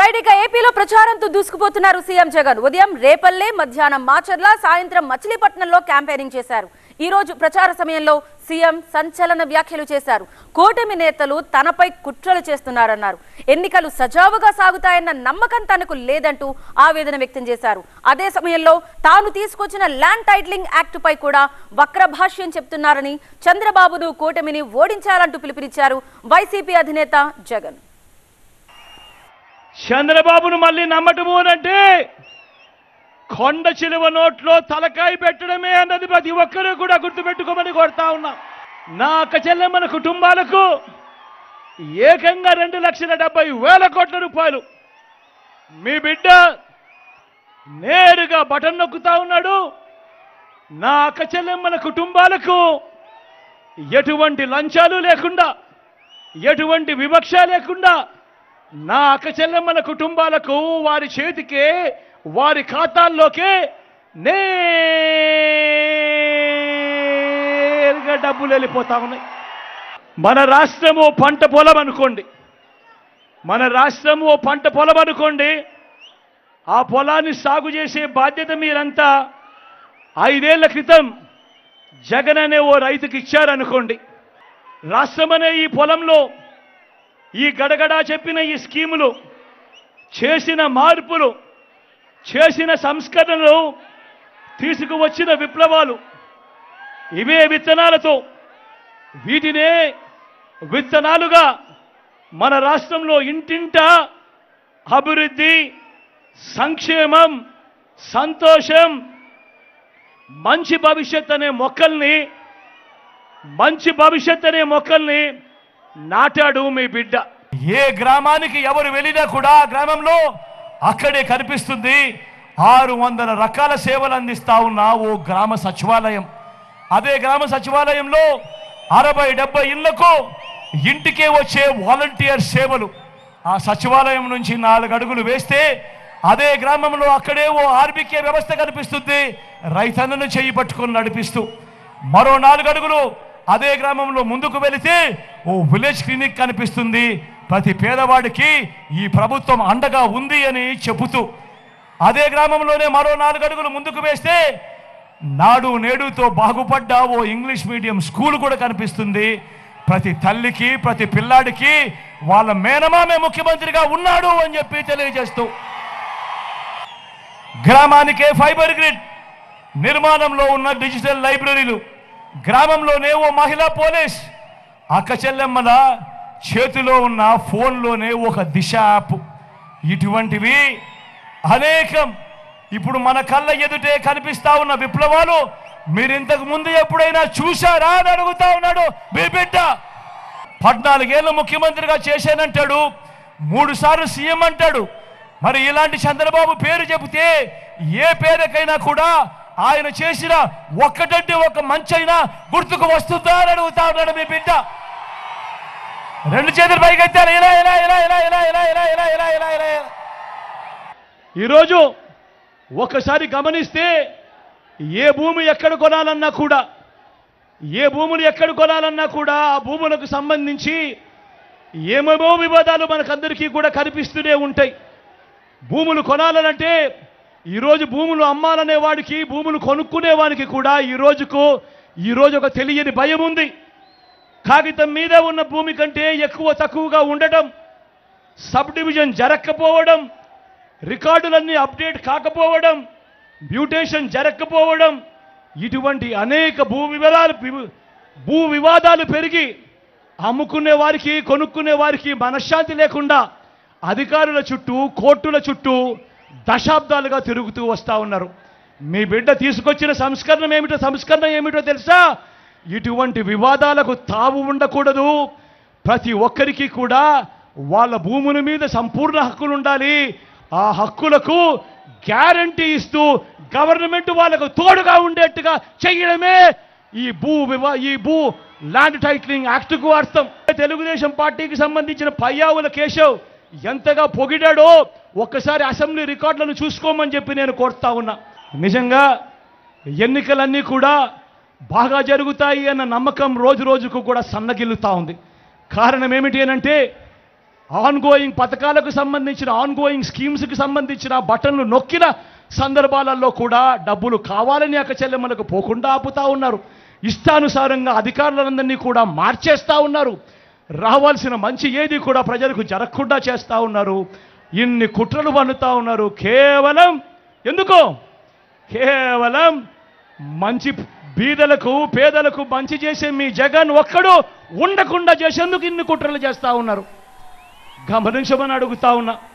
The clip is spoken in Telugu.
రైట్ ఇక ఏపీలో ప్రచారంతో దూసుకుపోతున్నారు సీఎం జగన్ ఉదయం రేపల్లె మధ్యాహ్నం మాచర్ల సాయంత్రం మచిలీపట్నంలో క్యాంపెయినింగ్ చేశారు ఈ రోజు ప్రచార సమయంలో సీఎం సంచలన వ్యాఖ్యలు చేశారు కూటమి నేతలు తనపై కుట్రలు చేస్తున్నారన్నారు ఎన్నికలు సజావుగా సాగుతాయన్న నమ్మకం తనకు లేదంటూ ఆవేదన వ్యక్తం చేశారు అదే సమయంలో తాను తీసుకొచ్చిన ల్యాండ్ టైటిలింగ్ యాక్ట్ పై కూడా వక్ర భాష్యం చెప్తున్నారని చంద్రబాబును కూటమిని ఓడించాలంటూ పిలుపునిచ్చారు వైసీపీ అధినేత జగన్ చంద్రబాబును మళ్ళీ నమ్మటము అనంటే కొండ చిలువ నోట్లో తలకాయ పెట్టడమే అన్నది ప్రతి ఒక్కరూ కూడా గుర్తుపెట్టుకోమని కోరుతా ఉన్నాం నా అక్క చెల్లెమ్మల కుటుంబాలకు ఏకంగా రెండు లక్షల డెబ్బై వేల కోట్ల రూపాయలు మీ బిడ్డ నేరుగా బటన్ నొక్కుతా ఉన్నాడు నా అక్క చెల్లెమ్మల కుటుంబాలకు ఎటువంటి లంచాలు లేకుండా ఎటువంటి వివక్ష లేకుండా నా అక్క చెల్లెమ్మల కుటుంబాలకు వారి చేతికే వారి ఖాతాల్లోకే నేరుగా డబ్బులు వెళ్ళిపోతా ఉన్నాయి మన రాష్ట్రము పంట పొలం అనుకోండి మన రాష్ట్రము ఓ పంట పొలం అనుకోండి ఆ పొలాన్ని సాగు చేసే బాధ్యత మీరంతా ఐదేళ్ల క్రితం జగన్ అనే ఓ రైతుకి ఇచ్చారనుకోండి రాష్ట్రం అనే ఈ పొలంలో ఈ గడగడా చెప్పిన ఈ స్కీములు చేసిన మార్పులు చేసిన సంస్కరణలు తీసుకువచ్చిన విప్లవాలు ఇవే విత్తనాలతో వీటినే విత్తనాలుగా మన రాష్ట్రంలో ఇంటింటా అభివృద్ధి సంక్షేమం సంతోషం మంచి భవిష్యత్ అనే మొక్కల్ని మంచి భవిష్యత్ అనే మొక్కల్ని నాటాడు మీ బిడ్డ ఏ గ్రామానికి ఎవరు వెళ్ళినా కూడా ఆ గ్రామంలో అక్కడే కనిపిస్తుంది ఆరు వందల రకాల సేవలు అందిస్తా ఉన్న ఓ గ్రామ సచివాలయం అదే గ్రామ సచివాలయంలో అరవై డెబ్బై ఇళ్లకు ఇంటికే వచ్చే వాలంటీర్ సేవలు ఆ సచివాలయం నుంచి నాలుగు అడుగులు వేస్తే అదే గ్రామంలో అక్కడే ఓ ఆర్బికే వ్యవస్థ కనిపిస్తుంది రైతన్నను చేయి పట్టుకొని నడిపిస్తూ మరో నాలుగు అడుగులు అదే గ్రామంలో ముందుకు వెళితే ఓ విలేజ్ క్లినిక్ కనిపిస్తుంది ప్రతి పేదవాడికి ఈ ప్రభుత్వం అండగా ఉంది అని చెబుతూ అదే గ్రామంలోనే మరో నాలుగు అడుగులు ముందుకు వేస్తే నాడు నేడుతో బాగుపడ్డ ఓ ఇంగ్లీష్ మీడియం స్కూల్ కూడా కనిపిస్తుంది ప్రతి తల్లికి ప్రతి పిల్లాడికి వాళ్ళ మేనమామే ముఖ్యమంత్రిగా ఉన్నాడు అని చెప్పి తెలియజేస్తూ గ్రామానికే ఫైబర్ గ్రిడ్ నిర్మాణంలో ఉన్న డిజిటల్ లైబ్రరీలు గ్రామంలోనే ఓ మహిళా పోలీస్ అక్క చెల్లెమ్మల చేతిలో ఉన్న ఫోన్లోనే ఒక దిశ యాప్ ఇటువంటివి అనేకం ఇప్పుడు మన కళ్ళ ఎదుటే కనిపిస్తా ఉన్న విప్లవాలు మీరు ఇంతకు ముందు ఎప్పుడైనా చూశారా అని అడుగుతా ఉన్నాడు మీ బిడ్డ పద్నాలుగేళ్ళు ముఖ్యమంత్రిగా చేశానంటాడు మూడు సార్లు సీఎం అంటాడు మరి ఇలాంటి చంద్రబాబు పేరు చెబితే ఏ పేరుకైనా కూడా ఆయన చేసిన ఒక్కటంటే ఒక మంచైనా గుర్తుకు వస్తుందా అని అడుగుతా ఉన్నాడు మీ బిడ్డ రెండు చేతులు పైకెత్తారు ఇలా ఇలా ఇలా ఇలా ఇలా ఇలా ఇలా ఇలా ఇలా ఇలా ఇలా ఇలా ఈరోజు ఒకసారి గమనిస్తే ఏ భూమి ఎక్కడ కొనాలన్నా కూడా ఏ భూములు ఎక్కడ కొనాలన్నా కూడా ఆ భూములకు సంబంధించి ఏమేమో వివాదాలు మనకందరికీ కూడా కనిపిస్తూనే ఉంటాయి భూములు కొనాలనంటే ఈరోజు భూములు అమ్మాలనే వాడికి భూములు కొనుక్కునే వానికి కూడా ఈ రోజుకు ఈరోజు ఒక తెలియని భయం ఉంది కాగితం మీద ఉన్న భూమి కంటే ఎక్కువ తక్కువగా ఉండటం సబ్ డివిజన్ జరగకపోవడం రికార్డులన్నీ అప్డేట్ కాకపోవడం మ్యూటేషన్ జరగకపోవడం ఇటువంటి అనేక భూ వివాదాలు భూ వివాదాలు పెరిగి అమ్ముకునే వారికి కొనుక్కునే వారికి మనశ్శాంతి లేకుండా అధికారుల చుట్టూ కోర్టుల చుట్టూ దశాబ్దాలుగా తిరుగుతూ వస్తూ ఉన్నారు మీ బిడ్డ తీసుకొచ్చిన సంస్కరణ ఏమిటో సంస్కరణ ఏమిటో తెలుసా ఇటువంటి వివాదాలకు తావు ఉండకూడదు ప్రతి ఒక్కరికి కూడా వాళ్ళ భూముల మీద సంపూర్ణ హక్కులు ఉండాలి ఆ హక్కులకు గ్యారంటీ ఇస్తూ గవర్నమెంట్ వాళ్ళకు తోడుగా ఉండేట్టుగా చేయడమే ఈ భూ వివా ఈ భూ ల్యాండ్ టైటిలింగ్ యాక్ట్కు అర్థం తెలుగుదేశం పార్టీకి సంబంధించిన పయ్యావుల కేశవ్ ఎంతగా పొగిడాడో ఒక్కసారి అసెంబ్లీ రికార్డులను చూసుకోమని చెప్పి నేను కోరుతా ఉన్నా నిజంగా ఎన్నికలన్నీ కూడా బాగా జరుగుతాయి అన్న నమ్మకం రోజు రోజుకు కూడా సన్నగిల్లుతా ఉంది కారణం ఏమిటి అనంటే ఆన్ గోయింగ్ పథకాలకు సంబంధించిన ఆన్ గోయింగ్ స్కీమ్స్కి సంబంధించిన బటన్లు నొక్కిన సందర్భాలలో కూడా డబ్బులు కావాలని అక్క చెల్లెమ్మలకు పోకుండా ఆపుతా ఉన్నారు ఇష్టానుసారంగా అధికారులందరినీ కూడా మార్చేస్తా ఉన్నారు రావాల్సిన మంచి ఏది కూడా ప్రజలకు జరగకుండా చేస్తా ఉన్నారు ఇన్ని కుట్రలు పన్నుతా ఉన్నారు కేవలం ఎందుకో కేవలం మంచి బీదలకు పేదలకు మంచి చేసే మీ జగన్ ఒక్కడు ఉండకుండా చేసేందుకు ఇన్ని కుట్రలు చేస్తా ఉన్నారు గమనించమని అడుగుతా ఉన్నా